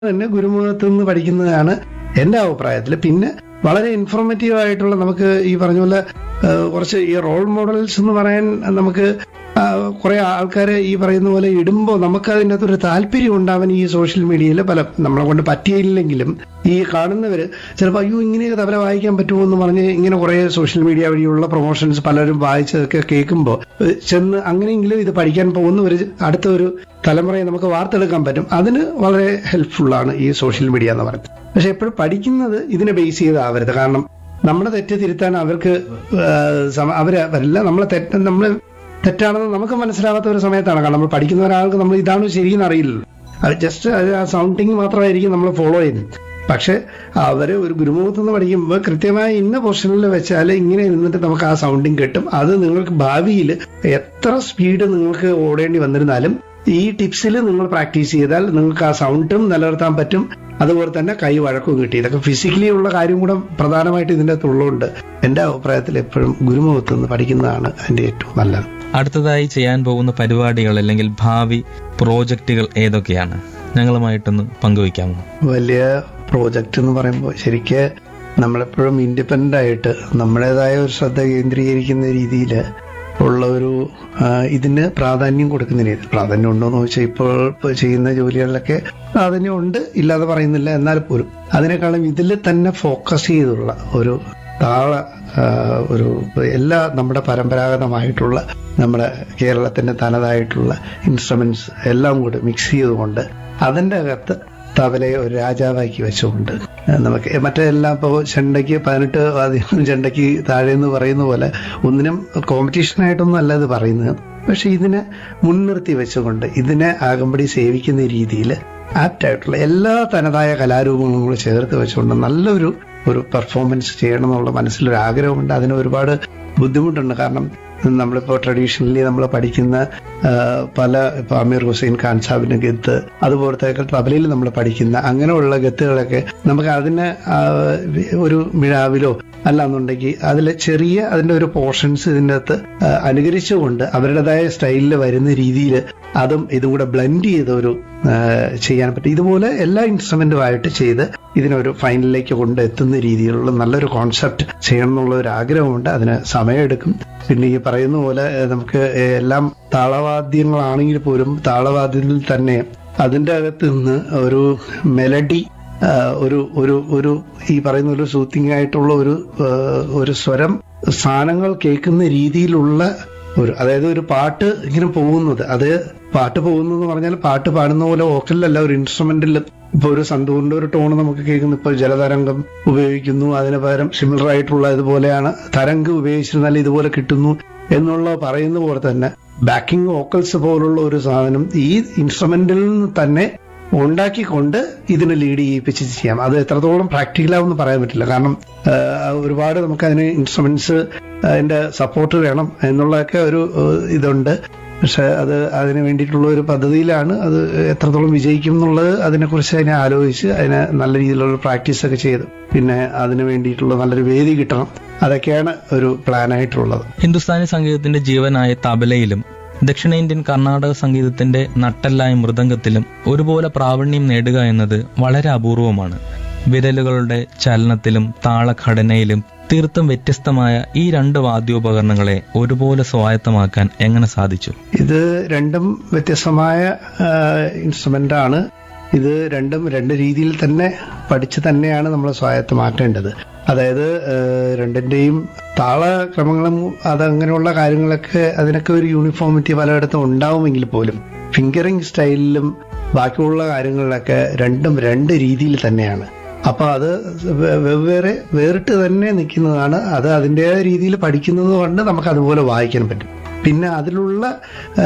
തന്നെ ഗുരുമുഖത്ത് നിന്ന് പഠിക്കുന്നതാണ് എന്റെ അഭിപ്രായത്തിൽ പിന്നെ വളരെ ഇൻഫോർമേറ്റീവ് ആയിട്ടുള്ള നമുക്ക് ഈ പറഞ്ഞ പോലെ ആ, കുറച്ച് ഈ റോൾ മോഡൽസ് എന്ന് പറയാൻ നമുക്ക് കുറെ ആൾക്കാർ ഈ പറയുന്ന പോലെ ഇടുമ്പോൾ നമുക്ക് അതിൻ്റെ അകത്തൊരു താല്പര്യം ഉണ്ടാവാൻ ഈ സോഷ്യൽ മീഡിയയിൽ പല നമ്മളെ കൊണ്ട് പറ്റിയില്ലെങ്കിലും ഈ കാണുന്നവർ ചിലപ്പോൾ അയ്യോ ഇങ്ങനെയൊക്കെ തബല വായിക്കാൻ പറ്റുമോ എന്ന് പറഞ്ഞ് ഇങ്ങനെ കുറെ സോഷ്യൽ മീഡിയ വഴിയുള്ള പ്രൊമോഷൻസ് പലരും വായിച്ചതൊക്കെ കേൾക്കുമ്പോൾ ചെന്ന് അങ്ങനെയെങ്കിലും ഇത് പഠിക്കാൻ പോകുന്ന ഒരു അടുത്ത ഒരു തലമുറയെ നമുക്ക് വാർത്തെടുക്കാൻ പറ്റും അതിന് വളരെ ഹെൽപ്ഫുള്ളാണ് ഈ സോഷ്യൽ മീഡിയ എന്ന് പറയുന്നത് പക്ഷെ എപ്പോഴും പഠിക്കുന്നത് ഇതിനെ ബേസ് ചെയ്താവരുത് കാരണം നമ്മുടെ തെറ്റ് തിരുത്താൻ അവർക്ക് ആ, സമ- അവര് അവരല്ല നമ്മളെ തെറ്റ് നമ്മൾ തെറ്റാണെന്ന് നമുക്ക് മനസ്സിലാവാത്ത ഒരു സമയത്താണ് കാരണം നമ്മൾ പഠിക്കുന്ന ഒരാൾക്ക് നമ്മൾ ഇതാണ് ശരിയെന്ന് അറിയില്ലല്ലോ അത് ജസ്റ്റ് ആ സൗണ്ടിങ് മാത്രമായിരിക്കും നമ്മൾ ഫോളോ ചെയ്യുന്നത് പക്ഷെ അവര് ഒരു ഗുരുമുഖത്ത് നിന്ന് പഠിക്കുമ്പോൾ കൃത്യമായി ഇന്ന പൊസിഷനിൽ വെച്ചാൽ ഇങ്ങനെ നിന്നിട്ട് നമുക്ക് ആ സൗണ്ടിങ് കിട്ടും അത് നിങ്ങൾക്ക് ഭാവിയിൽ എത്ര സ്പീഡ് നിങ്ങൾക്ക് ഓടേണ്ടി വന്നിരുന്നാലും ഈ ടിപ്സിൽ നിങ്ങൾ പ്രാക്ടീസ് ചെയ്താൽ നിങ്ങൾക്ക് ആ സൗണ്ടും നിലനിർത്താൻ പറ്റും അതുപോലെ തന്നെ കൈ വഴക്കും കിട്ടി ഇതൊക്കെ ഫിസിക്കലി ഉള്ള കാര്യം കൂടെ പ്രധാനമായിട്ട് ഇതിൻ്റെ അകത്തുള്ളതുകൊണ്ട് എൻ്റെ അഭിപ്രായത്തിൽ എപ്പോഴും ഗുരുമുഖത്ത് നിന്ന് പഠിക്കുന്നതാണ് അതിൻ്റെ ഏറ്റവും നല്ലത് അടുത്തതായി ചെയ്യാൻ പോകുന്ന പരിപാടികൾ അല്ലെങ്കിൽ ഭാവി പ്രോജക്റ്റുകൾ ഏതൊക്കെയാണ് ഞങ്ങളുമായിട്ടൊന്ന് പങ്കുവയ്ക്കാമോ വലിയ പ്രോജക്റ്റ് എന്ന് പറയുമ്പോൾ ശരിക്ക് നമ്മളെപ്പോഴും ഇൻഡിപെൻഡൻ്റ് ആയിട്ട് നമ്മുടേതായ ഒരു ശ്രദ്ധ കേന്ദ്രീകരിക്കുന്ന രീതിയിൽ ഉള്ള ഒരു ആ, ഇതിന് പ്രാധാന്യം കൊടുക്കുന്ന രീതി പ്രാധാന്യം ഉണ്ടോ എന്ന് ചോദിച്ചാൽ ഇപ്പോൾ ഇപ്പോൾ ചെയ്യുന്ന ജോലികളിലൊക്കെ പ്രാധാന്യം ഉണ്ട് ഇല്ലാതെ പറയുന്നില്ല എന്നാൽ പോലും അതിനേക്കാളും ഇതിൽ തന്നെ ഫോക്കസ് ചെയ്തുള്ള ഒരു താള ആ, ഒരു എല്ലാ നമ്മുടെ പരമ്പരാഗതമായിട്ടുള്ള നമ്മുടെ കേരളത്തിന്റെ തനതായിട്ടുള്ള ഇൻസ്ട്രുമെന്റ്സ് എല്ലാം കൂടി മിക്സ് ചെയ്തുകൊണ്ട് അതിൻ്റെ അകത്ത് തബലയെ ഒരു രാജാവാക്കി വെച്ചുകൊണ്ട് ആ, നമുക്ക് മറ്റെല്ലാം ഇപ്പോൾ ചെണ്ടയ്ക്ക് പതിനെട്ട് വാദ്യം ചെണ്ടയ്ക്ക് താഴെ എന്ന് പറയുന്ന പോലെ ഒന്നിനും കോമ്പറ്റീഷനായിട്ടൊന്നും അല്ല ഇത് പറയുന്നത് പക്ഷെ ഇതിനെ മുൻനിർത്തി വെച്ചുകൊണ്ട് ഇതിനെ ആകമ്പടി സേവിക്കുന്ന രീതിയിൽ ആപ്റ്റായിട്ടുള്ള എല്ലാ തനതായ കലാരൂപങ്ങളും കൂടെ ചേർത്ത് വെച്ചുകൊണ്ട് നല്ലൊരു ഒരു പെർഫോമൻസ് ചെയ്യണം എന്നുള്ള മനസ്സിലൊരു ആഗ്രഹമുണ്ട് അതിന് ഒരുപാട് ബുദ്ധിമുട്ടുണ്ട് കാരണം നമ്മളിപ്പോൾ ട്രഡീഷണലി നമ്മൾ പഠിക്കുന്ന ആ, പല ഇപ്പോൾ അമീർ ഹുസൈൻ ഖാൻ സാബിന്റെ ഗത്ത് അതുപോലത്തെ തബലയിൽ നമ്മൾ പഠിക്കുന്ന അങ്ങനെയുള്ള ഗത്തുകളൊക്കെ നമുക്ക് അതിന് ആ, ഒരു മിഴാവിലോ അല്ലാന്നുണ്ടെങ്കിൽ അതിലെ ചെറിയ അതിന്റെ ഒരു പോർഷൻസ് ഇതിൻ്റെ അകത്ത് ആ, അനുകരിച്ചുകൊണ്ട് അവരുടേതായ സ്റ്റൈലിൽ വരുന്ന രീതിയിൽ അതും ഇതും കൂടെ ബ്ലെൻഡ് ചെയ്ത ഒരു ആ, ചെയ്യാൻ പറ്റും ഇതുപോലെ എല്ലാ ഇൻസ്ട്രുമെന്റുമായിട്ട് ചെയ്ത് ഇതിനൊരു ഫൈനലിലേക്ക് കൊണ്ടെത്തുന്ന രീതിയിലുള്ള നല്ലൊരു കോൺസെപ്റ്റ് ചെയ്യണം എന്നുള്ള ഒരു ആഗ്രഹമുണ്ട് അതിന് സമയമെടുക്കും പിന്നെ ഈ പറയുന്ന പോലെ ഏഹ്, നമുക്ക് ഏഹ്, എല്ലാം താളവാദ്യങ്ങളാണെങ്കിൽ പോലും താളവാദ്യത്തിൽ തന്നെ അതിൻ്റെ അകത്ത് നിന്ന് ഒരു മെലഡി ഒരു ഒരു ഒരു ഈ പറയുന്ന ഒരു സൂത്തിങ് ആയിട്ടുള്ള ഒരു ഏഹ്, ഒരു സ്വരം സ്ഥാനങ്ങൾ കേൾക്കുന്ന രീതിയിലുള്ള ഒരു അതായത് ഒരു പാട്ട് ഇങ്ങനെ പോകുന്നത് അത് പാട്ട് പോകുന്നു എന്ന് പറഞ്ഞാൽ പാട്ട് പാടുന്ന പോലെ വോക്കലിലല്ല ഒരു ഇൻസ്ട്രുമെന്റിൽ ഇപ്പൊ ഒരു സന്തൂറിന്റെ ഒരു ടോൺ നമുക്ക് കേൾക്കുന്നു ഇപ്പൊ ജലതരംഗം ഉപയോഗിക്കുന്നു അതിന് പകരം സിമിലർ ആയിട്ടുള്ള ഇതുപോലെയാണ് തരംഗ് ഉപയോഗിച്ചിരുന്നാൽ ഇതുപോലെ കിട്ടുന്നു എന്നുള്ള പറയുന്ന പോലെ തന്നെ ബാക്കിംഗ് വോക്കൽസ് പോലുള്ള ഒരു സാധനം ഈ ഇൻസ്ട്രുമെന്റിൽ നിന്ന് തന്നെ ഉണ്ടാക്കിക്കൊണ്ട് ഇതിനെ ലീഡ് ചെയ്യിപ്പിച്ച് ചെയ്യാം അത് എത്രത്തോളം പ്രാക്ടിക്കലാവെന്ന് പറയാൻ പറ്റില്ല കാരണം ആ, ഒരുപാട് നമുക്ക് അതിന് ഇൻസ്ട്രുമെന്റ്സ് അതിന്റെ സപ്പോർട്ട് വേണം എന്നുള്ളതൊക്കെ ഒരു ആ, ഇതുണ്ട് പക്ഷെ അത് അതിന് വേണ്ടിയിട്ടുള്ള ഒരു പദ്ധതിയിലാണ് അത് എത്രത്തോളം വിജയിക്കും എന്നുള്ളത് അതിനെക്കുറിച്ച് അതിനെ ആലോചിച്ച് അതിനെ നല്ല രീതിയിലുള്ള പ്രാക്ടീസ് ഒക്കെ ചെയ്ത് പിന്നെ അതിന് വേണ്ടിയിട്ടുള്ള നല്ലൊരു വേദി കിട്ടണം അതൊക്കെയാണ് ഒരു പ്ലാനായിട്ടുള്ളത് ഹിന്ദുസ്ഥാനി സംഗീതത്തിന്റെ ജീവനായ തബലയിലും ദക്ഷിണേന്ത്യൻ കർണാടക സംഗീതത്തിന്റെ നട്ടെല്ലായ മൃദംഗത്തിലും ഒരുപോലെ പ്രാവീണ്യം നേടുക എന്നത് വളരെ അപൂർവമാണ് വിരലുകളുടെ ചലനത്തിലും താളഘടനയിലും തീർത്തും വ്യത്യസ്തമായ ഈ രണ്ട് വാദ്യോപകരണങ്ങളെ ഒരുപോലെ സ്വായത്തമാക്കാൻ എങ്ങനെ സാധിച്ചു ഇത് രണ്ടും വ്യത്യസ്തമായ ഇൻസ്ട്രുമെന്റ് ആണ് ഇത് രണ്ടും രണ്ട് രീതിയിൽ തന്നെ പഠിച്ച് തന്നെയാണ് നമ്മൾ സ്വായത്തമാക്കേണ്ടത് അതായത് ആ, രണ്ടിന്റെയും താളക്രമങ്ങളും അതങ്ങനെയുള്ള കാര്യങ്ങളൊക്കെ അതിനൊക്കെ ഒരു യൂണിഫോമിറ്റി പലയിടത്തും ഉണ്ടാവുമെങ്കിൽ പോലും ഫിംഗറിംഗ് സ്റ്റൈലിലും ബാക്കിയുള്ള കാര്യങ്ങളിലൊക്കെ രണ്ടും രണ്ട് രീതിയിൽ തന്നെയാണ് അപ്പൊ അത് വെ- വെവ്വേറെ വേറിട്ട് തന്നെ നിൽക്കുന്നതാണ് അത് അതിൻ്റെതായ രീതിയിൽ പഠിക്കുന്നത് കൊണ്ട് നമുക്ക് അതുപോലെ വായിക്കാൻ പറ്റും പിന്നെ അതിലുള്ള ആ,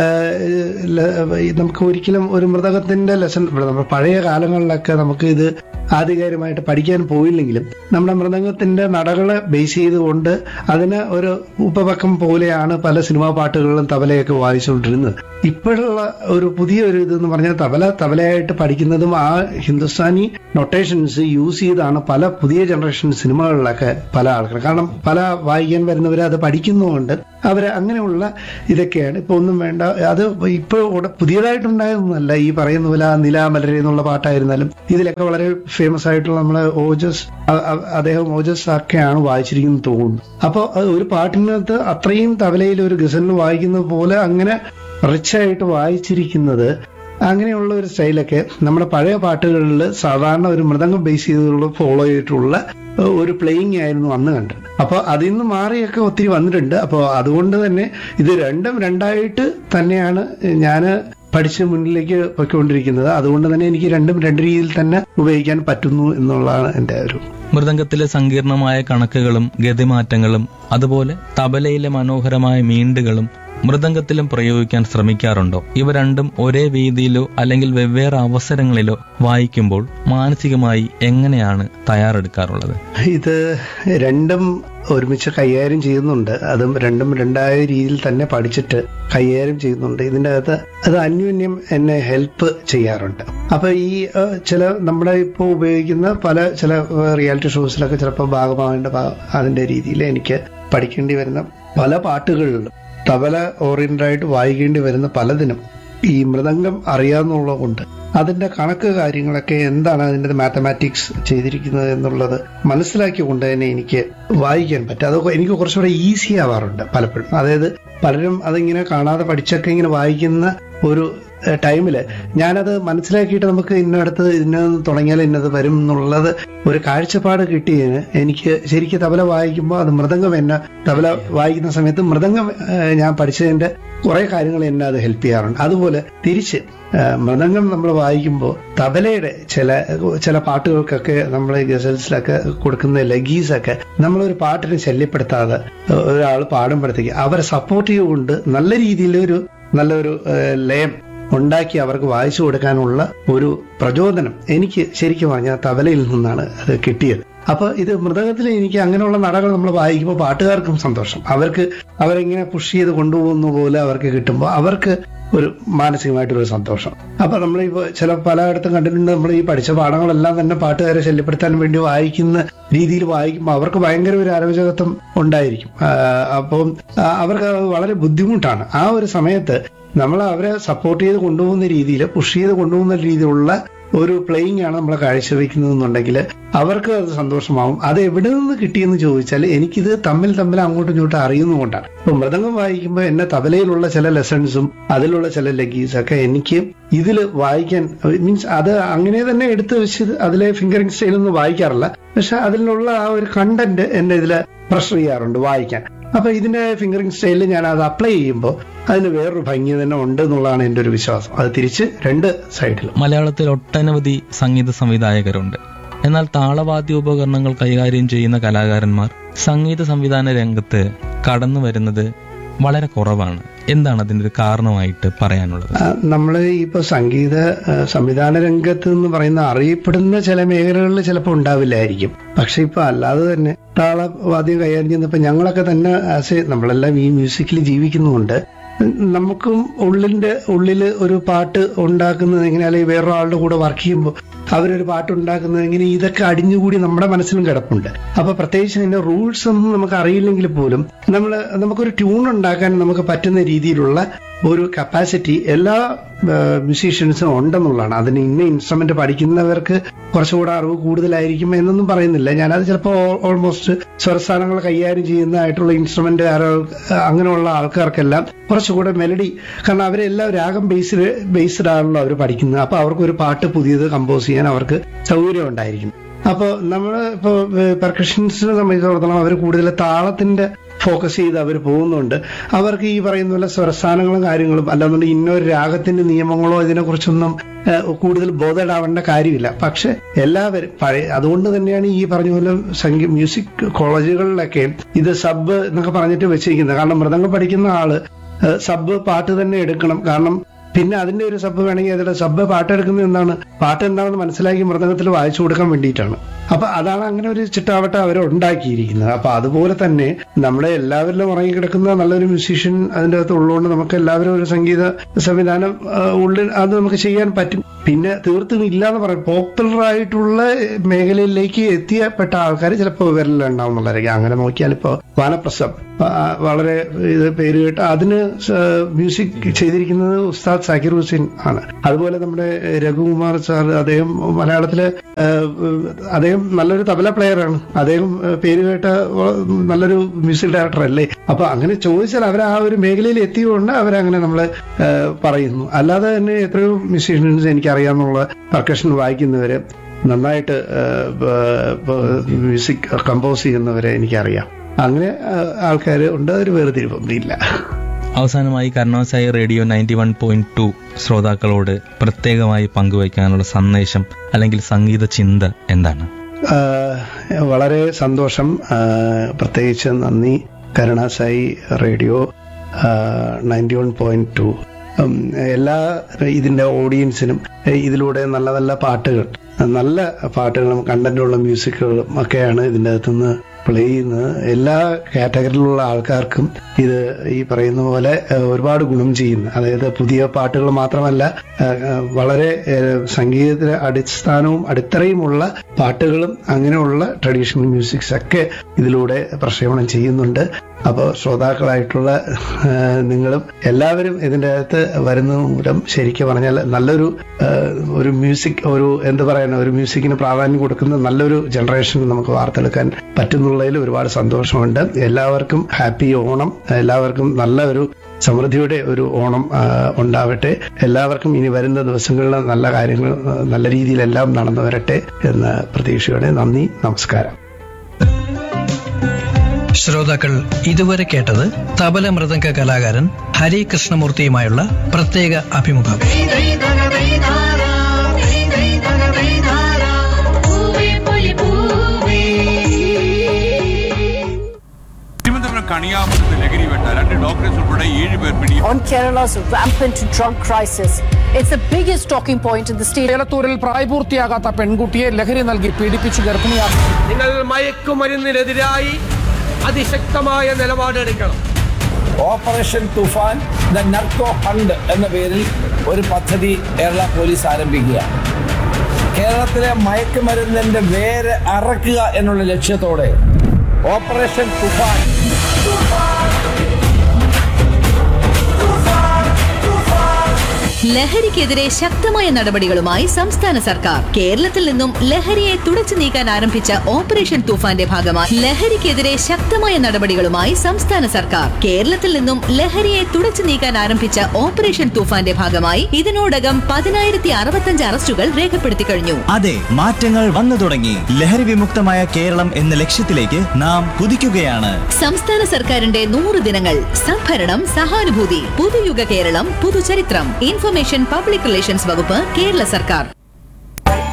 ല- ഈ നമുക്ക് ഒരിക്കലും ഒരു മൃതകത്തിന്റെ ലെസൺ ഇവിടെ നമ്മൾ പഴയ കാലങ്ങളിലൊക്കെ നമുക്ക് ഇത് ആധികാരികമായിട്ട് പഠിക്കാൻ പോയില്ലെങ്കിലും നമ്മുടെ മൃദംഗത്തിന്റെ നടകളെ ബേസ് ചെയ്തുകൊണ്ട് അതിന് ഒരു ഉപപക്കം പോലെയാണ് പല സിനിമാ പാട്ടുകളിലും തബലയൊക്കെ വായിച്ചുകൊണ്ടിരുന്നത് ഇപ്പോഴുള്ള ഒരു പുതിയ ഒരു ഇതെന്ന് പറഞ്ഞാൽ തബല തബലയായിട്ട് പഠിക്കുന്നതും ആ ഹിന്ദുസ്ഥാനി നൊട്ടേഷൻസ് യൂസ് ചെയ്താണ് പല പുതിയ ജനറേഷൻ സിനിമകളിലൊക്കെ പല ആൾക്കാർ കാരണം പല വായിക്കാൻ വരുന്നവർ അത് പഠിക്കുന്നതുകൊണ്ട് അവർ അങ്ങനെയുള്ള ഇതൊക്കെയാണ് ഇപ്പോൾ ഒന്നും വേണ്ട അത് ഇപ്പോൾ ഉട- പുതിയതായിട്ടുണ്ടായതൊന്നുമല്ല ഈ പറയുന്ന പോലെ ആ നിലാമലരെ എന്നുള്ള പാട്ടായിരുന്നാലും ഇതിലൊക്കെ വളരെ ഫേമസ് ആയിട്ടുള്ള നമ്മളെ ഓജസ് അ- അ- അദ്ദേഹം ഓജസ് ഒക്കെയാണ് വായിച്ചിരിക്കുന്നത് തോന്നുന്നു അപ്പോൾ അത് ഒരു പാട്ടിനകത്ത് അത്രയും തബലയിൽ ഒരു ഗസലിന് വായിക്കുന്നത് പോലെ അങ്ങനെ റിച്ചായിട്ട് വായിച്ചിരിക്കുന്നത് അങ്ങനെയുള്ള ഒരു സ്റ്റൈലൊക്കെ നമ്മുടെ പഴയ പാട്ടുകളിൽ സാധാരണ ഒരു മൃദംഗം ബേസ് ചെയ്തുള്ള ഫോളോ ചെയ്തിട്ടുള്ള ഏഹ്, ഒരു പ്ലേയിങ് ആയിരുന്നു അന്ന് കണ്ടത് അപ്പോൾ അതിൽ നിന്ന് മാറിയൊക്കെ ഒത്തിരി വന്നിട്ടുണ്ട് അപ്പോൾ അതുകൊണ്ട് തന്നെ ഇത് രണ്ടും രണ്ടായിട്ട് തന്നെയാണ് ഞാൻ പഠിച്ച് മുന്നിലേക്ക് പൊയ്ക്കൊണ്ടിരിക്കുന്നത് അതുകൊണ്ട് തന്നെ എനിക്ക് രണ്ടും രണ്ട് രീതിയിൽ തന്നെ ഉപയോഗിക്കാൻ പറ്റുന്നു എന്നുള്ളതാണ് എൻ്റെ ഒരു മൃദംഗത്തിലെ സങ്കീർണമായ കണക്കുകളും ഗതിമാറ്റങ്ങളും അതുപോലെ തബലയിലെ മനോഹരമായ മീണ്ടുകളും മൃദംഗത്തിലും പ്രയോഗിക്കാൻ ശ്രമിക്കാറുണ്ടോ ഇവ രണ്ടും ഒരേ വേദിയിലോ അല്ലെങ്കിൽ വെവ്വേറെ അവസരങ്ങളിലോ വായിക്കുമ്പോൾ മാനസികമായി എങ്ങനെയാണ് തയ്യാറെടുക്കാറുള്ളത് ഇത് രണ്ടും ഒരുമിച്ച് കൈകാര്യം ചെയ്യുന്നുണ്ട് അതും രണ്ടും രണ്ടായ രീതിയിൽ തന്നെ പഠിച്ചിട്ട് കൈകാര്യം ചെയ്യുന്നുണ്ട് ഇതിൻ്റെ അകത്ത് അത് അന്യോന്യം എന്നെ ഹെൽപ്പ് ചെയ്യാറുണ്ട് അപ്പൊ ഈ ഏഹ്, ചില നമ്മുടെ ഇപ്പോൾ ഉപയോഗിക്കുന്ന പല ചില റിയാലിറ്റി ഷോസിലൊക്കെ ചിലപ്പോൾ ഭാഗമാകേണ്ട ഭാ- അതിന്റെ രീതിയിൽ എനിക്ക് പഠിക്കേണ്ടി വരുന്ന പല പാട്ടുകളിലും തബല ഓറിയന്റഡ് വായിക്കേണ്ടി വരുന്ന പലതിനും ഈ മൃദംഗം അറിയാവുന്നുള്ളത് കൊണ്ട് അതിന്റെ കണക്ക് കാര്യങ്ങളൊക്കെ എന്താണ് അതിന്റെ മാത്തമാറ്റിക്സ് ചെയ്തിരിക്കുന്നത് എന്നുള്ളത് മനസ്സിലാക്കിക്കൊണ്ട് തന്നെ എനിക്ക് വായിക്കാൻ പറ്റും അത് എനിക്ക് കുറച്ചുകൂടെ ഈസി ആവാറുണ്ട് പലപ്പോഴും അതായത് പലരും അതിങ്ങനെ കാണാതെ പഠിച്ചൊക്കെ ഇങ്ങനെ വായിക്കുന്ന ഒരു ഏഹ്, ടൈമില് ഞാനത് മനസ്സിലാക്കിയിട്ട് നമുക്ക് ഇന്നടത്ത് ഇന്ന തുടങ്ങിയാൽ ഇന്നത് വരും എന്നുള്ളത് ഒരു കാഴ്ചപ്പാട് കിട്ടിയതിന് എനിക്ക് ശരിക്കും തബല വായിക്കുമ്പോൾ അത് മൃദംഗം എന്നെ തബല വായിക്കുന്ന സമയത്ത് മൃദംഗം ഏഹ്, ഞാൻ പഠിച്ചതിന്റെ കുറെ കാര്യങ്ങൾ എന്നെ അത് ഹെൽപ്പ് ചെയ്യാറുണ്ട് അതുപോലെ തിരിച്ച് ഏഹ്, മൃദംഗം നമ്മൾ വായിക്കുമ്പോൾ തബലയുടെ ചില ചില പാട്ടുകൾക്കൊക്കെ നമ്മൾ ഗസൽസിലൊക്കെ കൊടുക്കുന്ന ലഗീസൊക്കെ നമ്മളൊരു പാട്ടിനെ ശല്യപ്പെടുത്താതെ ഒരാൾ പാടുമ്പോഴത്തേക്ക് അവരെ സപ്പോർട്ട് ചെയ്തുകൊണ്ട് നല്ല രീതിയിൽ ഒരു നല്ലൊരു ഏഹ്, ലയം ഉണ്ടാക്കി അവർക്ക് വായിച്ചു കൊടുക്കാനുള്ള ഒരു പ്രചോദനം എനിക്ക് ശരിക്കും പറഞ്ഞാൽ തബലയിൽ നിന്നാണ് അത് കിട്ടിയത് അപ്പൊ ഇത് മൃതകത്തിൽ എനിക്ക് അങ്ങനെയുള്ള നടകൾ നമ്മൾ വായിക്കുമ്പോൾ പാട്ടുകാർക്കും സന്തോഷം അവർക്ക് അവരെങ്ങനെ പുഷ് ചെയ്ത് കൊണ്ടുപോകുന്ന പോലെ അവർക്ക് കിട്ടുമ്പോൾ അവർക്ക് ഒരു മാനസികമായിട്ടൊരു സന്തോഷം അപ്പൊ നമ്മളിപ്പോ ചില പലയിടത്തും കണ്ടിട്ടുണ്ട് നമ്മൾ ഈ പഠിച്ച പാഠങ്ങളെല്ലാം തന്നെ പാട്ടുകാരെ ശല്യപ്പെടുത്താൻ വേണ്ടി വായിക്കുന്ന രീതിയിൽ വായിക്കുമ്പോൾ അവർക്ക് ഭയങ്കര ഒരു അരോചകത്വം ഉണ്ടായിരിക്കും ആ, അപ്പം ആ, അവർക്ക് അത് വളരെ ബുദ്ധിമുട്ടാണ് ആ ഒരു സമയത്ത് നമ്മൾ അവരെ സപ്പോർട്ട് ചെയ്ത് കൊണ്ടുപോകുന്ന രീതിയിൽ പുഷ് ചെയ്ത് കൊണ്ടുപോകുന്ന രീതിയിലുള്ള ഒരു പ്ലേയിങ് ആണ് നമ്മളെ കാഴ്ചവെക്കുന്നതെന്നുണ്ടെങ്കിൽ അവർക്ക് അത് സന്തോഷമാവും അത് എവിടെ നിന്ന് കിട്ടിയെന്ന് ചോദിച്ചാൽ എനിക്കിത് തമ്മിൽ തമ്മിൽ അങ്ങോട്ടും ഇങ്ങോട്ടും അറിയുന്നതുകൊണ്ടാണ് ഇപ്പൊ മൃദംഗം വായിക്കുമ്പോൾ എന്നെ തബലയിലുള്ള ചില ലെസൺസും അതിലുള്ള ചില ലഗീസ് ഒക്കെ എനിക്ക് ഇതിൽ വായിക്കാൻ മീൻസ് അത് അങ്ങനെ തന്നെ എടുത്ത് വെച്ച് അതിലെ ഫിംഗറിംഗ് സ്റ്റൈലൊന്നും വായിക്കാറില്ല പക്ഷെ അതിലുള്ള ആ ഒരു കണ്ടന്റ് എന്നെ ഇതിൽ പ്രഷർ ചെയ്യാറുണ്ട് വായിക്കാൻ അപ്പൊ ഇതിന്റെ ഫിംഗറിംഗ് സ്റ്റൈലിൽ ഞാൻ അത് അപ്ലൈ ചെയ്യുമ്പോൾ അതിന് വേറൊരു ഭംഗി തന്നെ ഉണ്ട് എന്നുള്ളതാണ് എൻ്റെ ഒരു വിശ്വാസം അത് തിരിച്ച് രണ്ട് സൈഡിലും മലയാളത്തിൽ ഒട്ടനവധി സംഗീത സംവിധായകരുണ്ട് എന്നാൽ താളവാദ്യോപകരണങ്ങൾ കൈകാര്യം ചെയ്യുന്ന കലാകാരന്മാർ സംഗീത സംവിധാന രംഗത്ത് കടന്നു വരുന്നത് വളരെ കുറവാണ് എന്താണ് അതിന്റെ ഒരു കാരണമായിട്ട് പറയാനുള്ളത് നമ്മൾ ഇപ്പൊ സംഗീത ആ, സംവിധാന രംഗത്ത് എന്ന് പറയുന്ന അറിയപ്പെടുന്ന ചില മേഖലകളിൽ ചിലപ്പോൾ ഉണ്ടാവില്ലായിരിക്കും പക്ഷെ ഇപ്പൊ അല്ലാതെ തന്നെ താളവാദ്യം കൈകാര്യം ചെയ്യുന്നപ്പോ ഞങ്ങളൊക്കെ തന്നെ ആസ് എ നമ്മളെല്ലാം ഈ മ്യൂസിക്കിൽ ജീവിക്കുന്നുണ്ട് നമുക്കും ഉള്ളിന്റെ ഉള്ളില് ഒരു പാട്ട് ഉണ്ടാക്കുന്നത് എങ്ങനെ അല്ലെങ്കിൽ വേറൊരാളുടെ കൂടെ വർക്ക് ചെയ്യുമ്പോൾ അവരൊരു പാട്ട് ഉണ്ടാക്കുന്നത് എങ്ങനെ ഇതൊക്കെ അടിഞ്ഞുകൂടി നമ്മുടെ മനസ്സിലും കിടപ്പുണ്ട് അപ്പൊ പ്രത്യേകിച്ച് അതിന്റെ റൂൾസ് ഒന്നും നമുക്ക് അറിയില്ലെങ്കിൽ പോലും നമ്മൾ നമുക്കൊരു ട്യൂൺ ഉണ്ടാക്കാൻ നമുക്ക് പറ്റുന്ന രീതിയിലുള്ള ഒരു കപ്പാസിറ്റി എല്ലാ മ്യൂസീഷ്യൻസും ഉണ്ടെന്നുള്ളതാണ് അതിന് ഇന്ന ഇൻസ്ട്രുമെന്റ് പഠിക്കുന്നവർക്ക് കുറച്ചുകൂടെ അറിവ് കൂടുതലായിരിക്കും എന്നൊന്നും പറയുന്നില്ല ഞാനത് ചിലപ്പോൾ ഓൾമോസ്റ്റ് സ്വരസ്ഥാനങ്ങൾ കൈകാര്യം ചെയ്യുന്നതായിട്ടുള്ള ഇൻസ്ട്രുമെന്റ് അങ്ങനെയുള്ള ആൾക്കാർക്കെല്ലാം കുറച്ചുകൂടെ മെലഡി കാരണം അവരെല്ലാം രാഗം ബേസ്ഡ് ബേസ്ഡ് ആണല്ലോ അവർ പഠിക്കുന്നത് അപ്പൊ അവർക്ക് ഒരു പാട്ട് പുതിയത് കമ്പോസ് ചെയ്യാൻ അവർക്ക് സൗകര്യം ഉണ്ടായിരിക്കും അപ്പോൾ നമ്മൾ ഇപ്പോൾ പെർക്കഷൻസിനെ സംബന്ധിച്ചിടത്തോളം അവർ കൂടുതൽ താളത്തിന്റെ ഫോക്കസ് ചെയ്ത് അവർ പോകുന്നുണ്ട് അവർക്ക് ഈ പറയുന്ന പോലെ സ്വരസ്ഥാനങ്ങളും കാര്യങ്ങളും അല്ലാന്നുണ്ടെങ്കിൽ ഇന്നൊരു രാഗത്തിന്റെ നിയമങ്ങളോ ഇതിനെക്കുറിച്ചൊന്നും ഏഹ്, കൂടുതൽ ബോധേഡാവേണ്ട കാര്യമില്ല പക്ഷെ എല്ലാവരും പഴയ അതുകൊണ്ട് തന്നെയാണ് ഈ പറഞ്ഞ പോലെ സംഗീത മ്യൂസിക് കോളേജുകളിലൊക്കെ ഇത് സബ് എന്നൊക്കെ പറഞ്ഞിട്ട് വെച്ചിരിക്കുന്നത് കാരണം മൃദംഗം പഠിക്കുന്ന ആള് ഏഹ്, സബ് പാട്ട് തന്നെ എടുക്കണം കാരണം പിന്നെ അതിന്റെ ഒരു സബ് വേണമെങ്കിൽ അതിന്റെ സബ് പാട്ടെടുക്കുന്നത് എന്താണ് പാട്ട് എന്താണെന്ന് മനസ്സിലാക്കി മൃദംഗത്തിൽ വായിച്ചു കൊടുക്കാൻ വേണ്ടിയിട്ടാണ് അപ്പൊ അതാണ് അങ്ങനെ ഒരു ചിട്ടാവട്ടം അവർ ഉണ്ടാക്കിയിരിക്കുന്നത് അപ്പൊ അതുപോലെ തന്നെ നമ്മളെ എല്ലാവരിലും ഉറങ്ങിക്കിടക്കുന്ന നല്ലൊരു മ്യൂസീഷ്യൻ അതിൻ്റെ അകത്ത് ഉള്ളതുകൊണ്ട് നമുക്ക് എല്ലാവരും ഒരു സംഗീത സംവിധാനം ആ, ഉള്ളിൽ അത് നമുക്ക് ചെയ്യാൻ പറ്റും പിന്നെ തീർത്തും ഇല്ല എന്ന് പറയും പോപ്പുലർ ആയിട്ടുള്ള മേഖലയിലേക്ക് എത്തിയപ്പെട്ട ആൾക്കാർ ചിലപ്പോൾ വിരലുണ്ടാവും എന്നുള്ളതായിരിക്കും അങ്ങനെ നോക്കിയാൽ ഇപ്പോൾ വാനപ്രസം ആ, വളരെ ഇത് പേര് കേട്ട അതിന് സ- മ്യൂസിക് ചെയ്തിരിക്കുന്നത് ഉസ്താദ് സാക്കിർ ഹുസൈൻ ആണ് അതുപോലെ നമ്മുടെ രഘുകുമാർ സാർ അദ്ദേഹം മലയാളത്തിലെ ആ, അദ്ദേഹം നല്ലൊരു തബല പ്ലെയർ ആണ് അദ്ദേഹം ആ, പേര് കേട്ട വ- നല്ലൊരു മ്യൂസിക് ഡയറക്ടർ അല്ലേ അപ്പൊ അങ്ങനെ ചോദിച്ചാൽ അവർ ആ ഒരു മേഖലയിൽ എത്തിയതുകൊണ്ട് അവരങ്ങനെ നമ്മളെ ആ, പറയുന്നു അല്ലാതെ തന്നെ എത്രയോ മ്യൂസീഷ്യൻസ് എനിക്കറിയാമെന്നുള്ള പെർക്കഷൻ വായിക്കുന്നവര് നന്നായിട്ട് മ്യൂസിക് കമ്പോസ് ചെയ്യുന്നവരെ എനിക്കറിയാം അങ്ങനെ ആൾക്കാർ ഉണ്ട് ഒരു വേർതിരിവൊന്നും ഇല്ല അവസാനമായി Karunasai radio ninety one point two ശ്രോതാക്കളോട് പ്രത്യേകമായി പങ്കുവയ്ക്കാനുള്ള സന്ദേശം അല്ലെങ്കിൽ സംഗീത ചിന്ത എന്താണ് ആ, വളരെ സന്തോഷം ആ, പ്രത്യേകിച്ച് നന്ദി Karunasai radio ninety one point two എല്ലാ ഇതിന്റെ ഓഡിയൻസിനും ഇതിലൂടെ നല്ല നല്ല പാട്ടുകൾ നല്ല പാട്ടുകളും കണ്ടന്റുള്ള മ്യൂസിക്കുകളും ഒക്കെയാണ് ഇതിൻ്റെ അകത്തുനിന്ന് പ്ലേ ചെയ്യുന്നത് എല്ലാ കാറ്റഗറിയിലുള്ള ആൾക്കാർക്കും ഇത് ഈ പറയുന്ന പോലെ ഏഹ്, ഒരുപാട് ഗുണം ചെയ്യുന്നു അതായത് പുതിയ പാട്ടുകൾ മാത്രമല്ല ഏഹ്, ഏഹ്, വളരെ ഏഹ്, സംഗീതത്തിന് അടിസ്ഥാനവും അടിത്തറയുമുള്ള പാട്ടുകളും അങ്ങനെയുള്ള ട്രഡീഷണൽ മ്യൂസിക്സ് ഒക്കെ ഇതിലൂടെ പ്രക്ഷേപണം ചെയ്യുന്നുണ്ട് അപ്പോൾ ശ്രോതാക്കളായിട്ടുള്ള ഏഹ്, നിങ്ങളും എല്ലാവരും ഇതിൻ്റെ അകത്ത് വരുന്നത് മൂലം ശരിക്കും പറഞ്ഞാൽ നല്ലൊരു ഏഹ്, ഒരു മ്യൂസിക് ഒരു എന്ത് പറയുന്ന ഒരു മ്യൂസിക്കിന് പ്രാധാന്യം കൊടുക്കുന്ന നല്ലൊരു ജനറേഷൻ നമുക്ക് വാർത്തെടുക്കാൻ പറ്റുന്നുള്ളതിൽ ഒരുപാട് സന്തോഷമുണ്ട് എല്ലാവർക്കും ഹാപ്പി ഓണം എല്ലാവർക്കും നല്ല ഒരു സമൃദ്ധിയുടെ ഒരു ഓണം ആ, ഉണ്ടാവട്ടെ എല്ലാവർക്കും ഇനി വരുന്ന ദിവസങ്ങളിൽ നല്ല കാര്യങ്ങൾ ആ, നല്ല രീതിയിലെല്ലാം നടന്നു വരട്ടെ എന്ന പ്രതീക്ഷയോടെ നന്ദി നമസ്കാരം ശ്രോതാക്കൾ ഇതുവരെ കേട്ടത് തബല മൃദംഗ കലാകാരൻ ഹരി കൃഷ്ണമൂർത്തിയുമായുള്ള പ്രത്യേക അഭിമുഖം പൂവേ പൊലി പൂവേ തിരുവനന്തപുരം കണിയാമ്പലത്ത് ലഹരി വേട്ട രണ്ട് ഡോക്ടേഴ്സ് ഉൾപ്പെടെ ഏഴ് പേർ പിടി on Kerala's rampant drug crisis. It's the biggest talking point in the state. ഏലത്തൂരിൽ പ്രായപൂർത്തിയാകാത്ത പെൺകുട്ടിയെ ലഹരി നൽകി പീഡിപ്പിച്ചു ഗർഭിണിയാക്കി നിങ്ങൾ മയക്കുമരുന്നിനെതിരായി അതിശക്തമായ നിലപാടെടുക്കണം operation Toofan the narco hunt എന്ന പേരിൽ ഒരു പദ്ധതി കേരള പോലീസ് ആരംഭിക്കുക കേരളത്തിലെ മയക്കുമരുന്നിന്റെ വേര് അറക്കുക എന്നുള്ള ലക്ഷ്യത്തോടെ ഓപ്പറേഷൻ തുഫാൻ ലഹരിക്കെതിരെ ശക്തമായ നടപടികളുമായി സംസ്ഥാന സർക്കാർ കേരളത്തിൽ നിന്നും ലഹരിയെ തുടച്ചു നീക്കാൻ ആരംഭിച്ച ഓപ്പറേഷൻ തൂഫാന്റെ ഭാഗമായി ലഹരിക്കെതിരെ ശക്തമായ നടപടികളുമായി സംസ്ഥാന സർക്കാർ കേരളത്തിൽ നിന്നും ലഹരിയെ തുടച്ചു നീക്കാൻ ആരംഭിച്ച ഓപ്പറേഷൻ തൂഫാന്റെ ഭാഗമായി ഇതിനോടകം പതിനായിരത്തി അറുപത്തഞ്ച് അറസ്റ്റുകൾ രേഖപ്പെടുത്തി കഴിഞ്ഞു അതെ മാറ്റങ്ങൾ വന്നു തുടങ്ങി ലഹരി വിമുക്തമായ കേരളം എന്ന ലക്ഷ്യത്തിലേക്ക് നാം കുതിക്കുകയാണ് സംസ്ഥാന സർക്കാരിന്റെ നൂറ് ദിനങ്ങൾ സംഭരണം സഹാനുഭൂതി പുതുയുഗ കേരളം പുതുചരിത്രം ഇൻഫർമേഷൻ പബ്ലിക് റിലേഷൻസ് വകുപ്പ് കേരള സർക്കാർ